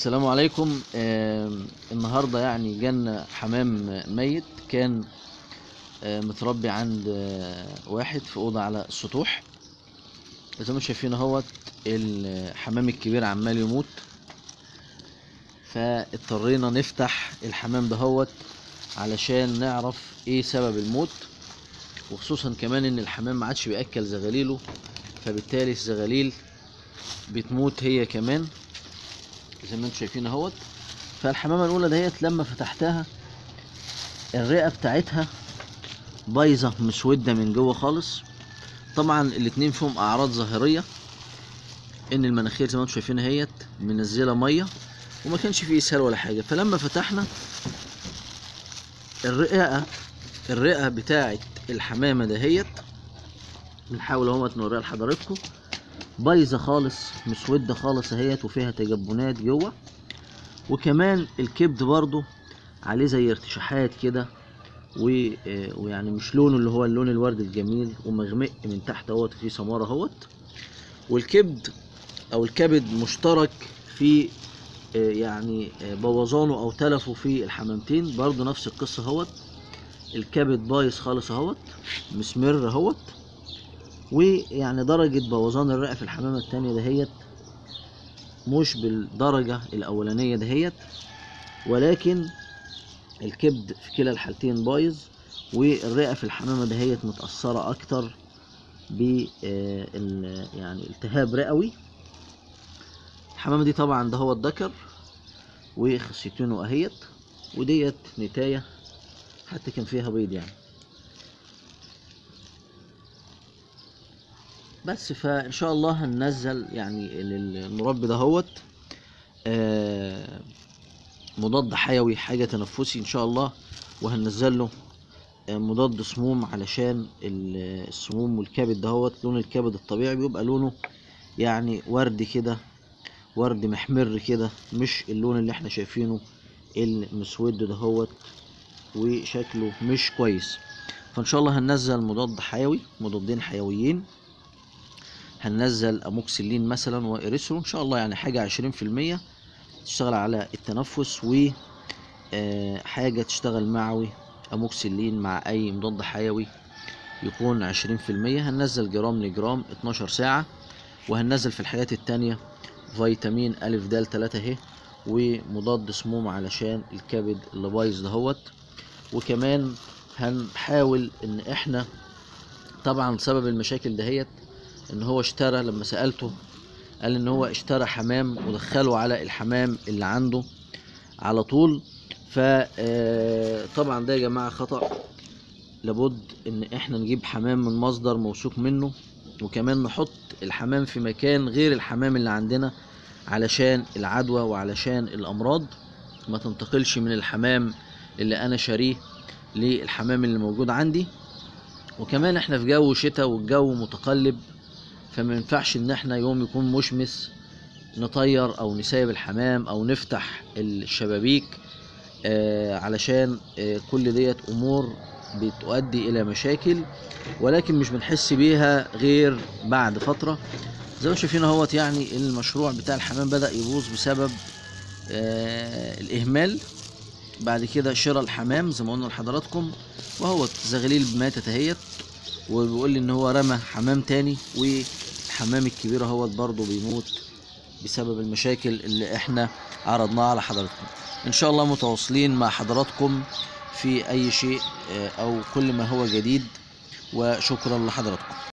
السلام عليكم آه النهارده يعني جالنا حمام ميت كان آه متربي عند آه واحد في اوضه على السطوح زي ما شايفين اهوت الحمام الكبير عمال يموت فاضطرينا نفتح الحمام دهوت علشان نعرف ايه سبب الموت وخصوصا كمان ان الحمام ما عادش بياكل زغاليله فبالتالي الزغاليل بتموت هي كمان زي ما انتم شايفين اهوت فالحمامه الاولى ديت لما فتحتها الرئه بتاعتها بايظه مسوده من جوه خالص طبعا الاتنين فيهم اعراض ظاهريه ان المناخير زي ما انتم شايفين اهيت منزله ميه وما كانش فيه اسهال ولا حاجه فلما فتحنا الرئه الرئه بتاعت الحمامه دهيت بنحاول اهوت نوريها لحضراتكم بايظه خالص مسوده خالص اهيت وفيها تجبنات جوه وكمان الكبد برضو عليه زي ارتشاحات كده و- آه، ويعني مش لونه اللي هو اللون الورد الجميل ومغمق من تحت اهوت فيه سماره اهوت والكبد او الكبد مشترك في آه، يعني آه، بوظانه او تلفه في الحمامتين برضو نفس القصه اهوت الكبد بايظ خالص اهوت مسمر اهوت ويعني درجة بوظان الرئة في الحمامة التانية دهيت مش بالدرجة الأولانية دهيت ولكن الكبد في كلا الحالتين بايظ والرئة في الحمامة دهيت متأثرة أكتر ب آه، ال- يعني التهاب رئوي الحمامة دي طبعا ده هو الذكر وخصيتينه أهيت وديت نتاية حتى كان فيها بيض يعني بس فان شاء الله هننزل يعني للمربي دهوت آه، مضاد حيوي حاجه تنفسي ان شاء الله وهننزل له آه، مضاد سموم علشان ال- السموم والكبد دهوت لون الكبد الطبيعي بيبقى لونه يعني وردي كده ورد محمر كده مش اللون اللي احنا شايفينه المسود دهوت وشكله مش كويس فان شاء الله هننزل مضاد حيوي مضادين حيويين هننزل اموكسيلين مثلا واريثرو ان شاء الله يعني حاجه عشرين في المية تشتغل على التنفس و آه، حاجه تشتغل معوي اموكسيلين مع اي مضاد حيوي يكون عشرين في المية هننزل جرام لجرام اتناشر ساعة وهننزل في الحاجات التانية فيتامين ألف دال تلاتة اهي ومضاد سموم علشان الكبد اللي بايظ دهوت وكمان هنحاول ان احنا طبعا سبب المشاكل دهيت ان هو اشترى لما سألته قال ان هو اشترى حمام ودخله على الحمام اللي عنده على طول فطبعا ده يا جماعة خطأ لابد ان احنا نجيب حمام من مصدر موثوق منه وكمان نحط الحمام في مكان غير الحمام اللي عندنا علشان العدوى وعلشان الامراض ما تنتقلش من الحمام اللي انا شاريه للحمام اللي موجود عندي وكمان احنا في جو شتاء والجو متقلب فما ينفعش ان احنا يوم يكون مشمس نطير او نسيب الحمام او نفتح الشبابيك آه علشان آه كل ديت امور بتؤدي الى مشاكل ولكن مش بنحس بيها غير بعد فترة زي ما شايفين اهوت يعني المشروع بتاع الحمام بدأ يبوظ بسبب آه الاهمال بعد كده شراء الحمام زي ما قلنا لحضراتكم وهو زغليل ماتت اهيت وبيقول لي ان هو رمى حمام تاني والحمام الكبير اهوت برضه بيموت بسبب المشاكل اللي احنا عرضناها على حضراتكم ان شاء الله متواصلين مع حضراتكم في اي شيء آه، او كل ما هو جديد وشكرا لحضراتكم